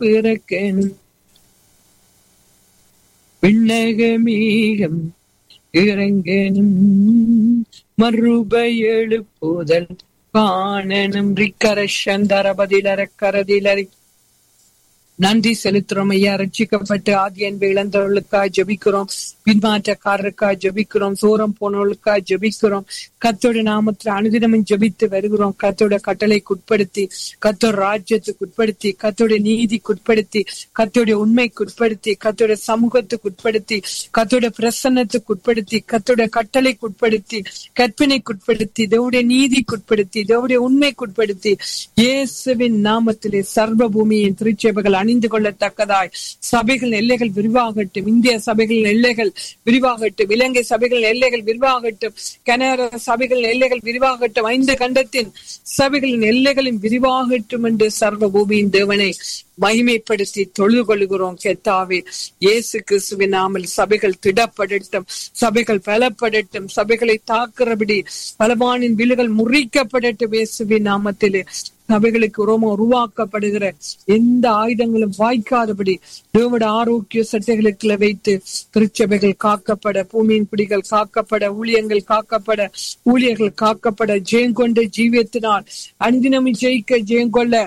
பிறக்கணும் விண்ணகமீகம் இறங்கணும் மறுப எழுப்புதல் காணனும் ரிக்கரஷந்தர பதிலர கரதிலரி நன்றி செலுத்துறோம் ஐயா ரட்சிக்கப்பட்டு ஆதி அன்பு இழந்தவர்களுக்காய் ஜபிக்கிறோம் பின்மாற்றக்காரருக்காய் ஜபிக்கிறோம் சோரம் போனவர்களுக்காய் ஜபிக்கிறோம் கத்தோட நாமத்துல அனுதினமும் ஜபித்து வருகிறோம் கத்தோட கட்டளைக்குட்படுத்தி கத்தோட ராஜ்யத்துக்கு உட்படுத்தி கத்தோட நீதிக்குட்படுத்தி கத்தோட உண்மைக்குட்படுத்தி கத்தோட சமூகத்துக்கு கத்தோட பிரசன்னத்துக்கு உட்படுத்தி கத்தோட கட்டளைக்குட்படுத்தி கற்பனைக்குட்படுத்தி தேவடைய நீதிக்குட்படுத்தி தேவடைய உண்மைக்குட்படுத்தி இயேசுவின் நாமத்திலே சர்வ பூமியின் திருச்சேபைகள் அணிந்து கொள்ளத்தக்கதாய் சபைகள் எல்லைகள் விரிவாகட்டும் இந்திய சபைகள் எல்லைகள் விரிவாகட்டும் இலங்கை சபைகள் எல்லைகள் விரிவாகட்டும் கனடா சபைகள் எல்லைகள் விரிவாகட்டும் ஐந்து கண்டத்தின் சபைகளின் எல்லைகளின் விரிவாகட்டும் என்று சர்வ பூமியின் தேவனை மகிமைப்படுத்தி தொழுது கொள்கிறோம் கெத்தாவே இயேசு கிறிஸ்துவின் நாமல் சபைகள் திடப்படட்டும் சபைகள் பலப்படட்டும் சபைகளை தாக்குறபடி பலவானின் விழுகள் முறிக்கப்படட்டும் இயேசுவின் நாமத்திலே சபைகளுக்கு ரோம உருவாக்கப்படுகிற எந்த ஆயுதங்களும் வாய்க்காதபடி தேவட ஆரோக்கிய சட்டைகளுக்குள்ள வைத்து திருச்சபைகள் காக்கப்பட பூமியின் குடிகள் காக்கப்பட ஊழியங்கள் காக்கப்பட ஊழியர்கள் காக்கப்பட ஜெயங்கொண்ட ஜீவியத்தினால் அன்தினமும் ஜெயிக்க ஜெயங்கொள்ள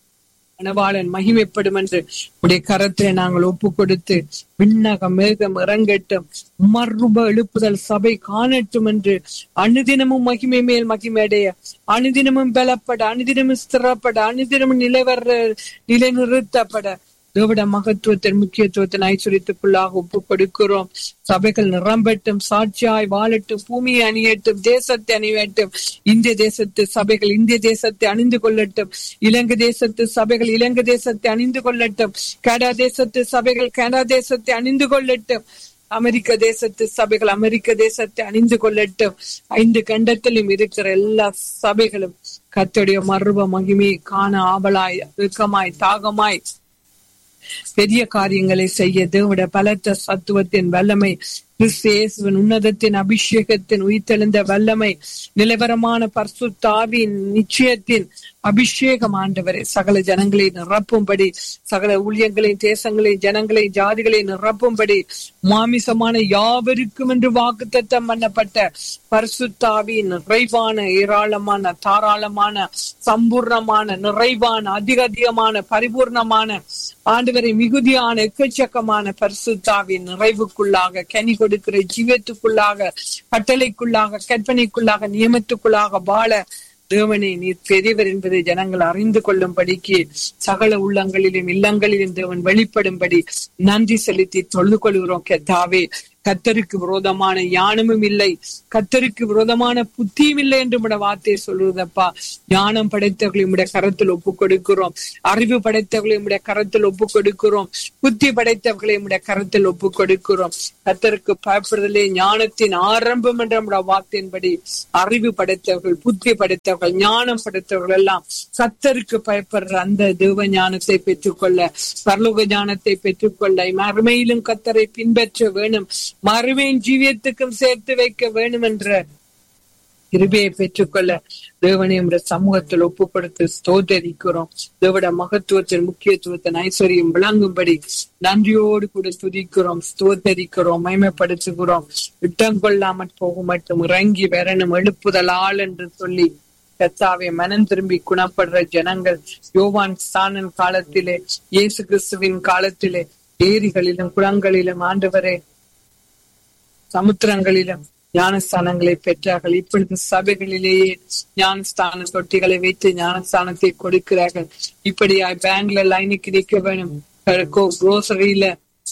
மணவாளன் மகிமைப்படும் என்று உடைய கரத்தை நாங்கள் ஒப்பு கொடுத்து விண்ணகம் மேகம் இறங்கட்டும் மர்ம எழுப்புதல் சபை காணட்டும் என்று அனுதினமும் மகிமை மேல் மகிமையடைய அனுதினமும் பலப்பட அனுதினமும் ஸ்திரப்பட அனுதினமும் நிலைவர நிலை நிறுத்தப்பட தேவட மகத்துவத்தின் முக்கியத்துவத்தின் ஐஸ்வரியத்துக்குள்ளாக ஒப்பு கொடுக்கிறோம் சபைகள் நிரம்பட்டும் சாட்சியாய் வாழட்டும் பூமியை அணியட்டும் தேசத்தை அணியட்டும் இந்திய தேசத்து சபைகள் இந்திய தேசத்தை அணிந்து கொள்ளட்டும் இலங்கை தேசத்து சபைகள் இலங்கை தேசத்தை அணிந்து கொள்ளட்டும் கனடா தேசத்து சபைகள் கனடா தேசத்தை அணிந்து கொள்ளட்டும் அமெரிக்க தேசத்து சபைகள் அமெரிக்க தேசத்தை அணிந்து கொள்ளட்டும் ஐந்து கண்டத்திலும் இருக்கிற எல்லா சபைகளும் கத்துடைய மர்வ மகிமையை காண ஆவலாய் இறுக்கமாய் தாகமாய் பெரிய காரியங்களை செய்ய தேவட பலத்த சத்துவத்தின் வல்லமை கிறிஸ்தேசுவின் உன்னதத்தின் அபிஷேகத்தின் உயிர்த்தெழுந்த வல்லமை நிலவரமான பர்சுத்தாவின் நிச்சயத்தின் அபிஷேகம் ஆண்டவரே சகல ஜனங்களை நிரப்பும்படி சகல ஊழியங்களையும் தேசங்களையும் ஜனங்களையும் ஜாதிகளை நிரப்பும்படி மாமிசமான யாவருக்கும் என்று வாக்குத்தத்தம் பண்ணப்பட்ட பரிசுத்தாவின் நிறைவான ஏராளமான தாராளமான சம்பூர்ணமான நிறைவான அதிக அதிகமான பரிபூர்ணமான ஆண்டவரை மிகுதியான எக்கச்சக்கமான பரிசுத்தாவின் நிறைவுக்குள்ளாக கனி கொடுக்கிற ஜீவத்துக்குள்ளாக கட்டளைக்குள்ளாக கற்பனைக்குள்ளாக நியமத்துக்குள்ளாக வாழ தேவனை நீர் பெரியவர் என்பதை ஜனங்கள் அறிந்து கொள்ளும்படிக்கு சகல உள்ளங்களிலும் இல்லங்களிலும் தேவன் வெளிப்படும்படி நன்றி செலுத்தி தொழுது கொள்கிறோம் கெத்தாவே கத்தருக்கு விரோதமான ஞானமும் இல்லை கத்தருக்கு விரோதமான புத்தியும் இல்லை என்று உடைய வார்த்தையை சொல்லுவதப்பா ஞானம் படைத்தவர்களை உடைய கரத்தில் ஒப்பு கொடுக்கிறோம் அறிவு படைத்தவர்களை உடைய கரத்தில் ஒப்பு கொடுக்கிறோம் புத்தி படைத்தவர்களை உடைய கரத்தில் ஒப்பு கொடுக்கிறோம் கத்தருக்கு பயப்படுதலே ஞானத்தின் ஆரம்பம் என்ற நம்முடைய வார்த்தையின்படி அறிவு படைத்தவர்கள் புத்தி படைத்தவர்கள் ஞானம் படைத்தவர்கள் எல்லாம் கத்தருக்கு பயப்படுற அந்த தேவ ஞானத்தை பெற்றுக்கொள்ள பரலோக ஞானத்தை பெற்றுக்கொள்ள மறுமையிலும் கத்தரை பின்பற்ற வேணும் மறுமையின் ஜீவியத்துக்கும் சேர்த்து வைக்க வேண்டும் என்ற கிருபையை பெற்றுக்கொள்ள தேவனை சமூகத்தில் ஒப்பு கொடுத்து ஸ்தோத்தரிக்கிறோம் தேவட மகத்துவத்தின் முக்கியத்துவத்தின் ஐஸ்வர்யம் விளங்கும்படி நன்றியோடு கூட துதிக்கிறோம் ஸ்தோத்தரிக்கிறோம் மயமப்படுத்துகிறோம் இட்டம் கொள்ளாமற் போக மட்டும் இறங்கி வரணும் எழுப்புதல் ஆள் என்று சொல்லி கத்தாவை மனம் திரும்பி குணப்படுற ஜனங்கள் யோவான் ஸ்தானன் காலத்திலே இயேசு கிறிஸ்துவின் காலத்திலே ஏரிகளிலும் குளங்களிலும் ஆண்டவரே சமுத்திரங்களிலும் ஞானஸ்தானங்களை பெற்றார்கள் இப்பொழுது சபைகளிலேயே ஞானஸ்தான தொட்டிகளை வைத்து ஞானஸ்தானத்தை கொடுக்கிறார்கள் இப்படியா பேங்க்ல லைனுக்கு நிற்க வேணும் குரோசரியில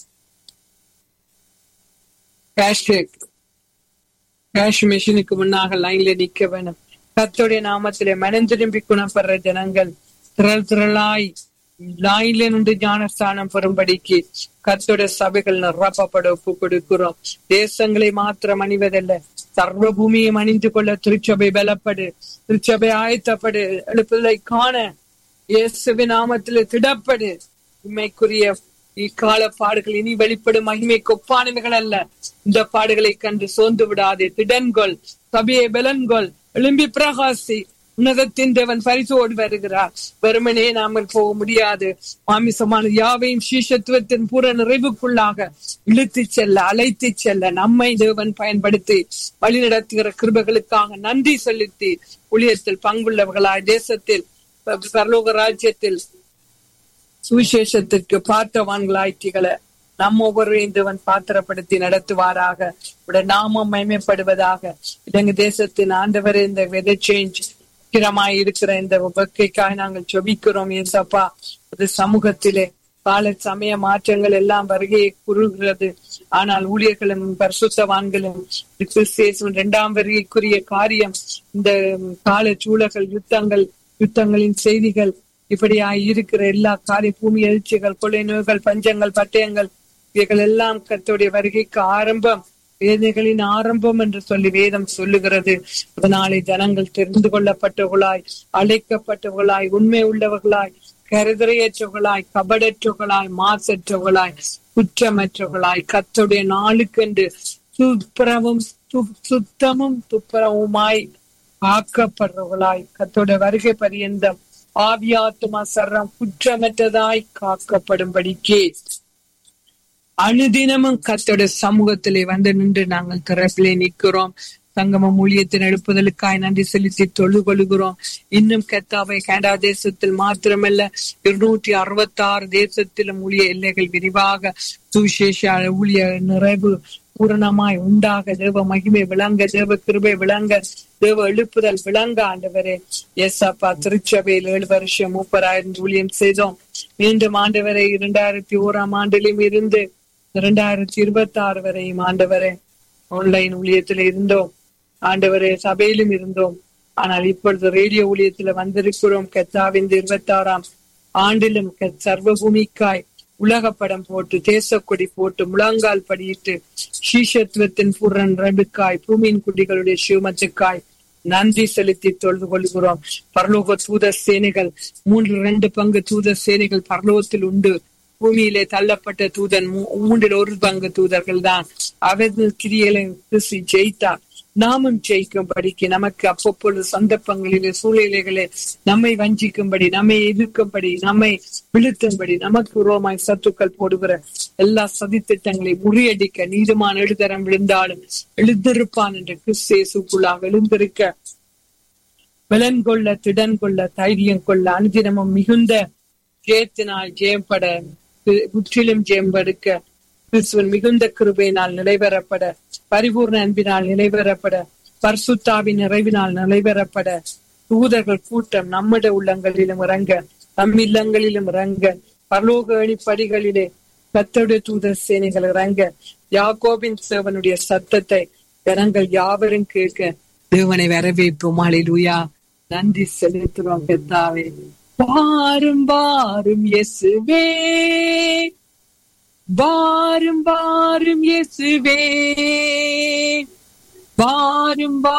கேஷ் கேஷ் மிஷினுக்கு முன்னாக லைன்ல நிக்க வேணும் கத்தோடைய நாமத்திலே மனம் திரும்பி குணப்படுற ஜனங்கள் திரள் திரளாய் லாயில நின்று ஞானஸ்தானம் பெறும்படிக்கு கத்தோட சபைகள் நிரப்பப்பட ஒப்பு கொடுக்கிறோம் தேசங்களை மாத்திரம் அணிவதல்ல சர்வ பூமியை அணிந்து கொள்ள திருச்சபை பலப்படு திருச்சபை ஆயத்தப்படு எழுப்புதலை காண இயேசுவின் நாமத்திலே திடப்படு உண்மைக்குரிய இக்கால பாடுகள் இனி வெளிப்படும் மகிமை கொப்பானவைகள் அல்ல இந்த பாடுகளை கண்டு சோர்ந்து விடாதே திடன்கொள் சபையை பலன்கொள் எழும்பி பிரகாசி உன்னதத்தின் தேவன் பரிசோடு வருகிறார் வெறுமனே நாமல் போக முடியாது மாமிசமான யாவையும் சீஷத்துவத்தின் பூர நிறைவுக்குள்ளாக இழுத்து செல்ல அழைத்து செல்ல நம்மை தேவன் பயன்படுத்தி வழிநடத்துகிற கிருபைகளுக்காக நன்றி செலுத்தி ஊழியத்தில் பங்குள்ளவர்களாய் தேசத்தில் பரலோக ராஜ்யத்தில் சுவிசேஷத்திற்கு பார்த்தவான்களாய் திகழ நம்ம ஒவ்வொருவரையும் தேவன் பாத்திரப்படுத்தி நடத்துவாராக உடைய நாமம் மயமைப்படுவதாக இலங்கை தேசத்தின் ஆண்டவர் இந்த வெதர் சேஞ்ச் முக்கிரமாய் இருக்கிற இந்த உபக்கைக்காக நாங்கள் ஜொபிக்கிறோம் ஏசப்பா அது சமூகத்திலே கால சமய மாற்றங்கள் எல்லாம் வருகையை குறுகிறது ஆனால் ஊழியர்களும் பரிசுத்தவான்களும் கிறிஸ்தேசும் இரண்டாம் வருகைக்குரிய காரியம் இந்த கால சூழல்கள் யுத்தங்கள் யுத்தங்களின் செய்திகள் இப்படியாய் இருக்கிற எல்லா காரிய பூமி எழுச்சிகள் கொள்ளை நோய்கள் பஞ்சங்கள் பட்டயங்கள் இவைகள் எல்லாம் கத்தோடைய வருகைக்கு ஆரம்பம் வேதனைகளின் ஆரம்பம் என்று சொல்லி வேதம் சொல்லுகிறது அதனாலே ஜனங்கள் தெரிந்து கொள்ளப்பட்டவர்களாய் அழைக்கப்பட்டவர்களாய் உண்மை உள்ளவர்களாய் கருதரையற்றவர்களாய் கபடற்றவர்களாய் மாசற்றவர்களாய் குற்றமற்றவர்களாய் கத்தோடைய நாளுக்கென்று துப்புரவும் சுத்தமும் துப்புரவுமாய் காக்கப்படுறவர்களாய் கத்தோட வருகை பரியந்தம் ஆவியாத்மா சர்றம் குற்றமற்றதாய் காக்கப்படும்படிக்கே அனுதினமும் கத்தோட சமூகத்திலே வந்து நின்று நாங்கள் திறப்பிலே நிற்கிறோம் சங்கமம் ஊழியத்தின் எழுப்புதலுக்காய் நன்றி செலுத்தி தொழு கொள்கிறோம் இன்னும் கத்தாவை கனடா தேசத்தில் மாத்திரமல்ல இருநூற்றி அறுபத்தி ஆறு தேசத்திலும் ஊழிய எல்லைகள் விரிவாக சுவிசேஷ ஊழிய நிறைவு பூரணமாய் உண்டாக தேவ மகிமை விளங்க தேவ கிருபை விளங்க தேவ எழுப்புதல் விளங்க ஆண்டவரே எஸ் அப்பா திருச்சபையில் ஏழு வருஷம் முப்பதாயிரம் ஊழியம் செய்தோம் மீண்டும் ஆண்டவரை இரண்டாயிரத்தி ஓராம் ஆண்டிலும் இருந்து இரண்டாயிரத்தி இருபத்தி ஆறு வரையும் ஆண்டவரே ஆன்லைன் ஊழியத்துல இருந்தோம் ஆண்டவரே சபையிலும் இருந்தோம் ஆனால் இப்பொழுது ரேடியோ ஊழியத்துல வந்திருக்கிறோம் கத்தாவின் இருபத்தி ஆறாம் ஆண்டிலும் சர்வ பூமிக்காய் உலக படம் போட்டு தேசக்கொடி போட்டு முழங்கால் படியிட்டு சீஷத்துவத்தின் புறன் ரபிக்காய் பூமியின் குடிகளுடைய சிவமத்துக்காய் நன்றி செலுத்தி தொழுது கொள்கிறோம் பரலோக தூத சேனைகள் மூன்று ரெண்டு பங்கு தூத சேனைகள் பரலோகத்தில் உண்டு பூமியிலே தள்ளப்பட்ட தூதன் மூன்றில் ஒரு பங்கு தூதர்கள் தான் அவர்கள் கிரியலை கிறிஸ்து ஜெயித்தார் நாமும் ஜெயிக்கும்படிக்கு நமக்கு அப்பப்பொழுது சந்தர்ப்பங்களிலே சூழ்நிலைகளே நம்மை வஞ்சிக்கும்படி நம்மை எதிர்க்கும்படி நம்மை விழுத்தும்படி நமக்கு ரோமாய் சத்துக்கள் போடுகிற எல்லா சதித்திட்டங்களை முறியடிக்க நீதிமான எழுதரம் விழுந்தாலும் எழுந்திருப்பான் என்று கிறிஸ்தேசுக்குள்ளாக எழுந்திருக்க பலன் கொள்ள திடன் கொள்ள தைரியம் கொள்ள அனுதினமும் மிகுந்த ஜெயத்தினால் ஜெயம்பட முற்றிலும் ஜெயம்படுக்க கிறிஸ்துவன் மிகுந்த கிருபையினால் நிலைவரப்பட பரிபூர்ண அன்பினால் நிலைவரப்பட பர்சுத்தாவின் நிறைவினால் நிலைவரப்பட தூதர்கள் கூட்டம் நம்மிட உள்ளங்களிலும் இறங்க நம் இல்லங்களிலும் இறங்க பரலோக அணிப்படிகளிலே கத்தோடைய தூதர் சேனைகள் இறங்க யாக்கோபின் சேவனுடைய சத்தத்தை ஜனங்கள் யாவரும் கேட்க தேவனை வரவேற்போம் அலிலுயா நன்றி செலுத்துறோம் பெத்தாவே வாரும் வாரும் இயேசுவே வாரும் வாரும் இயேசுவே வாரும்